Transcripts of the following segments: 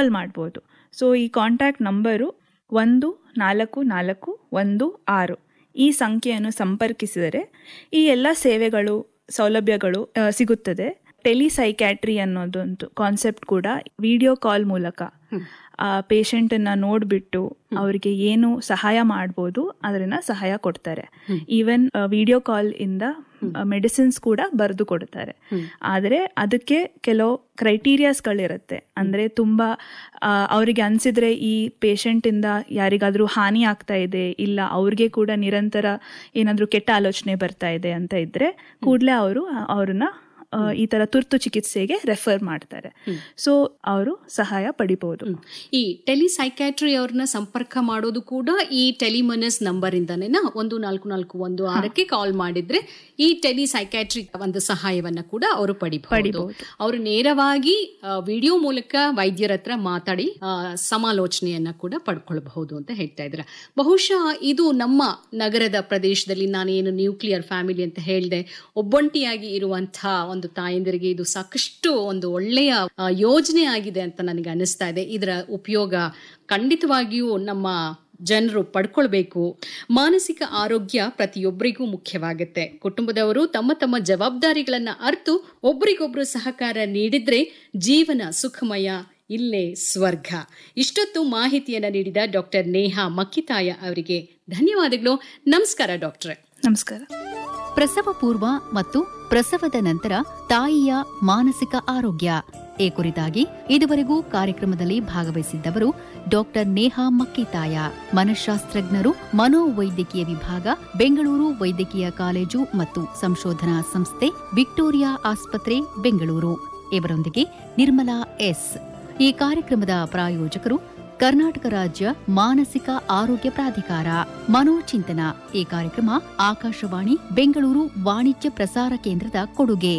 ಕಾಲ್ ಮಾಡ್ಬೋದು ಸೊ ಈ contact number ಒಂದು ನಾಲ್ಕು ನಾಲ್ಕು ಒಂದು ಆರು ಈ ಸಂಖ್ಯೆಯನ್ನು ಸಂಪರ್ಕಿಸಿದರೆ ಈ ಎಲ್ಲ ಸೇವೆಗಳು ಸೌಲಭ್ಯಗಳು ಆ, ಸಿಗುತ್ತದೆ ಟೆಲಿಸೈಕ್ಯಾಟ್ರಿ ಅನ್ನೋದೊಂದು ಕಾನ್ಸೆಪ್ಟ್ ಕೂಡ ವಿಡಿಯೋ ಕಾಲ್ ಮೂಲಕ ಆ ಪೇಷಂಟನ್ನು ನೋಡಿಬಿಟ್ಟು ಅವರಿಗೆ ಏನು ಸಹಾಯ ಮಾಡ್ಬೋದು ಅದನ್ನ ಸಹಾಯ ಕೊಡ್ತಾರೆ ಈವನ್ ವಿಡಿಯೋ ಕಾಲ್ ಇಂದ ಮೆಡಿಸಿನ್ಸ್ ಕೂಡ ಬರೆದು ಕೊಡ್ತಾರೆ ಆದರೆ ಅದಕ್ಕೆ ಕೆಲವು ಕ್ರೈಟೀರಿಯಾಸ್ಗಳಿರುತ್ತೆ ಅಂದರೆ ತುಂಬ ಆ, ಅವರಿಗೆ ಅನಿಸಿದ್ರೆ ಈ ಪೇಷಂಟಿಂದ ಯಾರಿಗಾದರೂ ಹಾನಿ ಆಗ್ತಾ ಇದೆ ಇಲ್ಲ ಅವ್ರಿಗೆ ಕೂಡ ನಿರಂತರ ಏನಾದರೂ ಕೆಟ್ಟ ಆಲೋಚನೆ ಬರ್ತಾ ಇದೆ ಅಂತ ಇದ್ರೆ ಕೂಡಲೇ ಅವರು ಅವ್ರನ್ನ ಆ, ಈ ತರ ತುರ್ತು ಚಿಕಿತ್ಸೆಗೆ ರೆಫರ್ ಮಾಡ್ತಾರೆ ಸೊ ಅವರು ಸಹಾಯ ಪಡಿಬಹುದು ಈ ಟೆಲಿಸೈಕ್ಯಾಟ್ರಿ ಅವ್ರನ್ನ ಸಂಪರ್ಕ ಮಾಡೋದು ಕೂಡ ಈ ಟೆಲಿಮನಸ್ ನಂಬರ್ ಇಂದಾನೇನಾ ಒಂದು ನಾಲ್ಕು ನಾಲ್ಕು ಒಂದು ಆರಕ್ಕೆ ಕಾಲ್ ಮಾಡಿದ್ರೆ ಈ ಟೆಲಿಸೈಕ್ಯಾಟ್ರಿ ಒಂದು ಸಹಾಯವನ್ನ ಕೂಡ ಅವರು ಪಡಿಬಹುದು ಪಡಿಬಹುದು. ಅವರು ನೇರವಾಗಿ ವಿಡಿಯೋ ಮೂಲಕ ವೈದ್ಯರ ಹತ್ರ ಮಾತಾಡಿ ಆ, ಸಮಾಲೋಚನೆಯನ್ನ ಕೂಡ ಪಡ್ಕೊಳ್ಬಹುದು ಅಂತ ಹೇಳ್ತಾ ಇದ್ರ ಬಹುಶಃ ಇದು ನಮ್ಮ ನಗರದ ಪ್ರದೇಶದಲ್ಲಿ ನಾನೇನು ನ್ಯೂಕ್ಲಿಯರ್ ಫ್ಯಾಮಿಲಿ ಅಂತ ಹೇಳಿದೆ ಒಬ್ಬೊಂಟಿಯಾಗಿ ಇರುವಂತಹ ಒಂದು ತಾಯಂದಿರಿಗೆ ಇದು ಸಾಕಷ್ಟು ಒಂದು ಒಳ್ಳೆಯ ಆ, ಯೋಜನೆ ಆಗಿದೆ ಅಂತ ನನಗೆ ಅನಿಸ್ತಾ ಇದೆ ಇದರ ಉಪಯೋಗ ಖಂಡಿತವಾಗಿಯೂ ನಮ್ಮ ಜನರು ಪಡ್ಕೊಳ್ಬೇಕು ಮಾನಸಿಕ ಆರೋಗ್ಯ ಪ್ರತಿಯೊಬ್ಬರಿಗೂ ಮುಖ್ಯವಾಗುತ್ತೆ ಕುಟುಂಬದವರು ತಮ್ಮ ತಮ್ಮ ಜವಾಬ್ದಾರಿಗಳನ್ನ ಅರ್ತು ಒಬ್ರಿಗೊಬ್ರು ಸಹಕಾರ ನೀಡಿದ್ರೆ ಜೀವನ ಸುಖಮಯ ಇಲ್ಲೇ ಸ್ವರ್ಗ ಇಷ್ಟೊತ್ತು ಮಾಹಿತಿಯನ್ನ ನೀಡಿದ ಡಾಕ್ಟರ್ ನೇಹಾ ಮಕ್ಕಿತಾಯ ಅವರಿಗೆ ಧನ್ಯವಾದಗಳು ನಮಸ್ಕಾರ ಡಾಕ್ಟ್ರೆ ನಮಸ್ಕಾರ ಪ್ರಸವ ಪೂರ್ವ ಮತ್ತು ಪ್ರಸವದ ನಂತರ ತಾಯಿಯ ಮಾನಸಿಕ ಆರೋಗ್ಯ ಈ ಕುರಿತಾಗಿ ಇದುವರೆಗೂ ಕಾರ್ಯಕ್ರಮದಲ್ಲಿ ಭಾಗವಹಿಸಿದ್ದವರು ಡಾಕ್ಟರ್ ನೇಹಾ ಮಕ್ಕಿತಾಯ ಮನಃಶಾಸ್ತ್ರಜ್ಞರು ಮನೋವೈದ್ಯಕೀಯ ವಿಭಾಗ ಬೆಂಗಳೂರು ವೈದ್ಯಕೀಯ ಕಾಲೇಜು ಮತ್ತು ಸಂಶೋಧನಾ ಸಂಸ್ಥೆ ವಿಕ್ಟೋರಿಯಾ ಆಸ್ಪತ್ರೆ ಬೆಂಗಳೂರು ಇವರೊಂದಿಗೆ ನಿರ್ಮಲಾ ಎಸ್ ಈ ಕಾರ್ಯಕ್ರಮದ ಪ್ರಾಯೋಜಕರು ಕರ್ನಾಟಕ ರಾಜ್ಯ ಮಾನಸಿಕ ಆರೋಗ್ಯ ಪ್ರಾಧಿಕಾರ ಮನೋಚಿಂತನ ಈ ಕಾರ್ಯಕ್ರಮ ಆಕಾಶವಾಣಿ ಬೆಂಗಳೂರು ವಾಣಿಜ್ಯ ಪ್ರಸಾರ ಕೇಂದ್ರದ ಕೊಡುಗೆ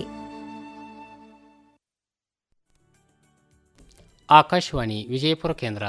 ಆಕಾಶವಾಣಿ ವಿಜಯಪುರ ಕೇಂದ್ರ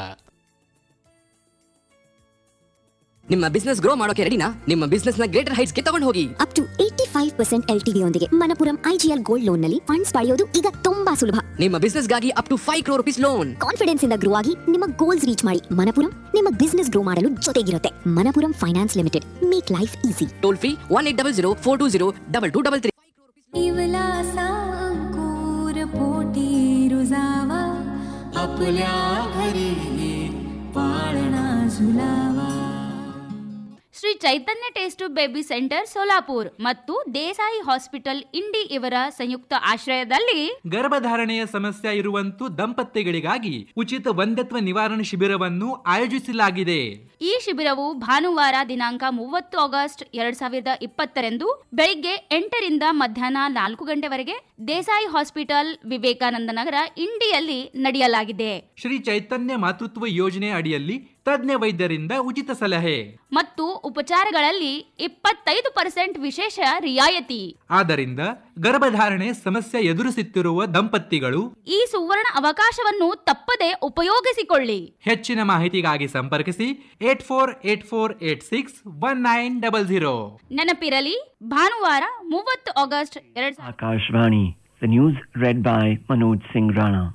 ನಿಮ್ಮ ಬಿಸ್ನೆಸ್ ಗ್ರೋ ಮಾಡೋಕೆ ರೆಡಿನಾ ನಿಮ್ಮ ಬಿಸ್ನೆಸ್ ನ ಗ್ರೇಟರ್ ಹೈಟ್ಸ್ ಗೆ ತಗೊಂಡು ಹೋಗಿ up to eighty five percent L T ಯೊಂದಿಗೆ ಮನಪುರಂ ಐಜಿಎಲ್ ಗೋಲ್ಡ್ ಲೋನ್ ನಲ್ಲಿ ಫಂಡ್ಸ್ ಪಡೆಯೋದು ಈಗ ತುಂಬಾ ಸುಲಭ ನಿಮ್ಮ ಬಿಸ್ನೆಸ್ ಗಾಗಿ up to five crore rupees loan confidence ಇಂದ ಗ್ರೋ ಆಗಿ ನಿಮ್ಮ ಗೋಲ್ಸ್ ರೀಚ್ ಮಾಡಿ ಮನಪುರಂ ನಿಮ್ಮ ಬಿಸ್ನೆಸ್ ಗ್ರೋ ಮಾಡಲು ಜೊತೆಗಿರುತ್ತೆ Manappuram finance limited make life easy toll free one eight double zero four two zero double two double three इवलासा अंकुर पोटी रुजावा आपल्या घरी पाळणा झुलावा Shri Chaitanya test baby centre Solapur ಮತ್ತು ದೇಸಾಯಿ ಹಾಸ್ಪಿಟಲ್ ಇಂಡಿ ಇವರ ಸಂಯುಕ್ತ ಆಶ್ರಯದಲ್ಲಿ ಗರ್ಭಧಾರಣೆಯ ಸಮಸ್ಯೆ ಇರುವಂತೂ ದಂಪತಿಗಳಿಗಾಗಿ ಉಚಿತ ಒಂದತ್ವ ನಿವಾರಣೆ ಶಿಬಿರವನ್ನು ಆಯೋಜಿಸಲಾಗಿದೆ ಈ ಶಿಬಿರವು ಭಾನುವಾರ ದಿನಾಂಕ ಮೂವತ್ತು ಆಗಸ್ಟ್ ಎರಡ್ ಸಾವಿರದ ಇಪ್ಪತ್ತರಂದು ಬೆಳಿಗ್ಗೆ ಎಂಟರಿಂದ ಮಧ್ಯಾಹ್ನ ನಾಲ್ಕು ಗಂಟೆವರೆಗೆ ದೇಸಾಯಿ ಹಾಸ್ಪಿಟಲ್ ವಿವೇಕಾನಂದ ನಗರ ಇಂಡಿಯಲ್ಲಿ ನಡೆಯಲಾಗಿದೆ ಶ್ರೀ ಚೈತನ್ಯ ಮಾತೃತ್ವ ಯೋಜನೆ ಅಡಿಯಲ್ಲಿ ತಜ್ಞ ವೈದ್ಯರಿಂದ ಉಚಿತ ಸಲಹೆ ಮತ್ತು ಉಪಚಾರಗಳಲ್ಲಿ ಇಪ್ಪತ್ತೈದು ಪರ್ಸೆಂಟ್ ವಿಶೇಷ ರಿಯಾಯಿತಿ ಆದ್ದರಿಂದ ಗರ್ಭಧಾರಣೆ ಸಮಸ್ಯೆ ಎದುರಿಸುತ್ತಿರುವ ದಂಪತಿಗಳು ಈ ಸುವರ್ಣ ಅವಕಾಶವನ್ನು ತಪ್ಪದೆ ಉಪಯೋಗಿಸಿಕೊಳ್ಳಿ ಹೆಚ್ಚಿನ ಮಾಹಿತಿಗಾಗಿ ಸಂಪರ್ಕಿಸಿ eight four eight four eight six one nine double zero ನೆನಪಿರಲಿ ಭಾನುವಾರ ಮೂವತ್ತು ಆಗಸ್ಟ್ ಎರಡ್ ಸಾವಿರದ Akashvani. The news read by Manoj Singh Rana.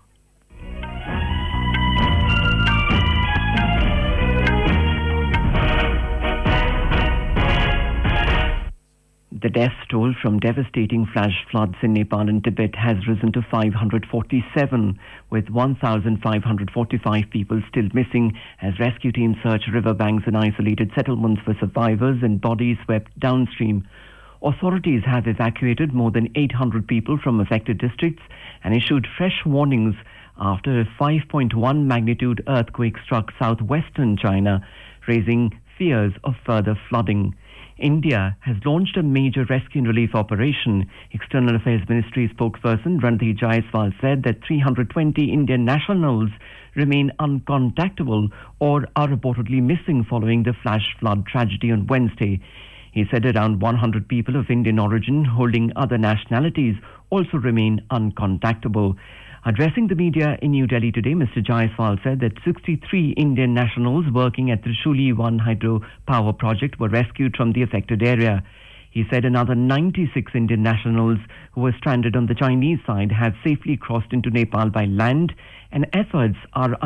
The death toll from devastating flash floods in Nepal and Tibet has risen to 547, with 1,545 people still missing as rescue teams search riverbanks and isolated settlements for survivors and bodies swept downstream. Authorities have evacuated more than 800 people from affected districts and issued fresh warnings after a 5.1 magnitude earthquake struck southwestern China, raising fears of further flooding. India has launched a major rescue and relief operation. External Affairs Ministry spokesperson Randeep Jaiswal said that 320 Indian nationals remain uncontactable or are reportedly missing following the flash flood tragedy on Wednesday. He said around 100 people of Indian origin holding other nationalities also remain uncontactable. Addressing the media in New Delhi today, Mr. Jaiswal said that 63 Indian nationals working at Trishuli 1 hydro power project were rescued from the affected area. He said another 96 Indian nationals who were stranded on the Chinese side have safely crossed into Nepal by land and efforts are